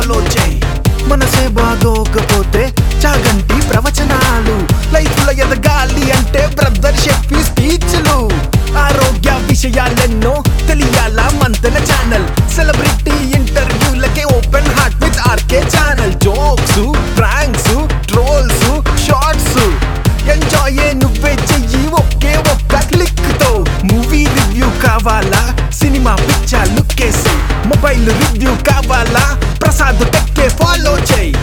follow చేయి మనసే బాగోకపోతే చాగంటి ప్రవచనాలు లైఫ్ లో ఎదగాలి అంటే బ్రదర్ షెఫీ స్పీచ్లు ఆరోగ్య విషయాలెన్నో తెలియాల మంతన ఛానల్ సెలబ్రిటీ ఇంటర్వ్యూలకే open heart with RK channel jokes pranks trolls shorts enjoy నువ్వే చెయ్యి ఒకే ఒక్క క్లిక్ తో మూవీ రివ్యూ కావాలా సినిమా పిక్చర్ లుక్కేసి మొబైల్ రివ్యూ కావాలా ప్రసాద్ టెక్కే ఫాలో చేయి